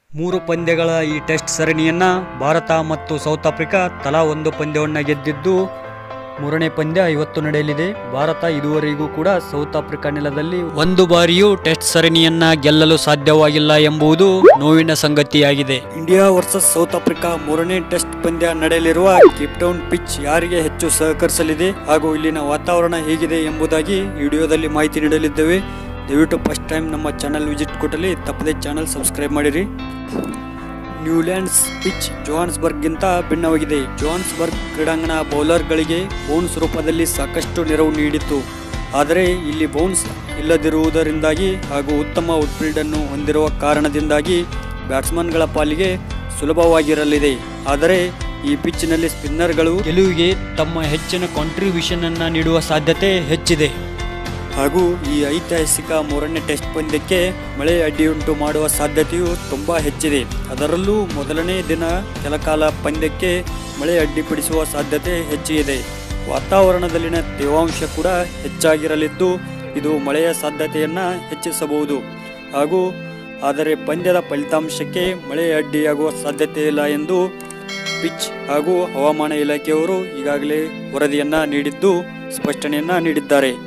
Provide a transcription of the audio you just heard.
ಮೂರು ಪಂದ್ಯಗಳ ಈ ಟೆಸ್ಟ್ ಸರಣಿಯನ್ನ ಭಾರತ ಮತ್ತು ಸೌತ್ ಆಫ್ರಿಕಾ ತಲಾ ಒಂದು ಪಂದ್ಯವನ್ನ ಗೆದ್ದಿದ್ದು ಮೂರನೇ ಪಂದ್ಯ ಇವತ್ತು ನಡೆಯಲಿದೆ ಭಾರತ ಇದುವರೆಗೂ ಕೂಡ ಸೌತ್ ಆಫ್ರಿಕಾ ನೆಲದಲ್ಲಿ ಒಂದು ಬಾರಿಯೂ ಟೆಸ್ಟ್ ಸರಣಿಯನ್ನ ಗೆಲ್ಲಲು ಸಾಧ್ಯವಾಗಿಲ್ಲ ಎಂಬುದು ನೋವಿನ ಸಂಗತಿಯಾಗಿದೆ ಇಂಡಿಯಾ ವರ್ಸಸ್ ಸೌತ್ ಆಫ್ರಿಕಾ ಮೂರನೇ ಟೆಸ್ಟ್ ಪಂದ್ಯ ನಡೆಯಲಿರುವ ಕೇಪ್ಟೌನ್ ಪಿಚ್ ಯಾರಿಗೆ ಹೆಚ್ಚು ಸಹಕರಿಸಲಿದೆ ಹಾಗೂ ಇಲ್ಲಿನ ವಾತಾವರಣ ಹೇಗಿದೆ ಎಂಬುದಾಗಿ ವಿಡಿಯೋದಲ್ಲಿ ಮಾಹಿತಿ ನೀಡಲಿದ್ದೇವೆ ದಯವಿಟ್ಟು ಫಸ್ಟ್ ಟೈಮ್ ನಮ್ಮ ಚಾನಲ್ ವಿಸಿಟ್ ಕೊಟ್ಟಲ್ಲಿ ತಪ್ಪದೇ ಚಾನಲ್ ಸಬ್ಸ್ಕ್ರೈಬ್ ಮಾಡಿರಿ ನ್ಯೂಲ್ಯಾಂಡ್ಸ್ ಪಿಚ್ ಜೋಹಾನ್ಸ್ಬರ್ಗ್ಗಿಂತ ಭಿನ್ನವಾಗಿದೆ ಜೋಹಾನ್ಸ್ಬರ್ಗ್ ಕ್ರೀಡಾಂಗಣ ಬೌಲರ್ಗಳಿಗೆ ಬೌನ್ಸ್ ರೂಪದಲ್ಲಿ ಸಾಕಷ್ಟು ನೆರವು ನೀಡಿತ್ತು ಆದರೆ ಇಲ್ಲಿ ಬೌನ್ಸ್ ಇಲ್ಲದಿರುವುದರಿಂದಾಗಿ ಹಾಗೂ ಉತ್ತಮ ಔಟ್ಫೀಲ್ಡ್ ಅನ್ನು ಹೊಂದಿರುವ ಕಾರಣದಿಂದಾಗಿ ಬ್ಯಾಟ್ಸ್ಮನ್ಗಳ ಪಾಲಿಗೆ ಸುಲಭವಾಗಿರಲಿದೆ ಆದರೆ ಈ ಪಿಚ್ನಲ್ಲಿ ಸ್ಪಿನ್ನರ್ಗಳು ಗೆಲುವಿಗೆ ತಮ್ಮ ಹೆಚ್ಚಿನ ಕಾಂಟ್ರಿಬ್ಯೂಷನ್ ಅನ್ನ ನೀಡುವ ಸಾಧ್ಯತೆ ಹೆಚ್ಚಿದೆ ಹಾಗೂ ಈ ಐತಿಹಾಸಿಕ ಮೂರನೇ ಟೆಸ್ಟ್ ಪಂದ್ಯಕ್ಕೆ ಮಳೆ ಅಡ್ಡಿಯುಂಟು ಮಾಡುವ ಸಾಧ್ಯತೆಯು ತುಂಬ ಹೆಚ್ಚಿದೆ ಅದರಲ್ಲೂ ಮೊದಲನೇ ದಿನ ಕೆಲಕಾಲ ಪಂದ್ಯಕ್ಕೆ ಮಳೆ ಅಡ್ಡಿಪಡಿಸುವ ಸಾಧ್ಯತೆ ಹೆಚ್ಚಿದೆ ವಾತಾವರಣದಲ್ಲಿನ ತೇವಾಂಶ ಕೂಡ ಹೆಚ್ಚಾಗಿರಲಿದ್ದು ಇದು ಮಳೆಯ ಸಾಧ್ಯತೆಯನ್ನು ಹೆಚ್ಚಿಸಬಹುದು ಹಾಗೂ ಆದರೆ ಪಂದ್ಯದ ಫಲಿತಾಂಶಕ್ಕೆ ಮಳೆ ಅಡ್ಡಿಯಾಗುವ ಸಾಧ್ಯತೆ ಇಲ್ಲ ಎಂದು ಪಿಚ್ ಹಾಗೂ ಹವಾಮಾನ ಇಲಾಖೆಯವರು ಈಗಾಗಲೇ ವರದಿಯನ್ನ ನೀಡಿದ್ದು ಸ್ಪಷ್ಟನೆಯನ್ನ ನೀಡಿದ್ದಾರೆ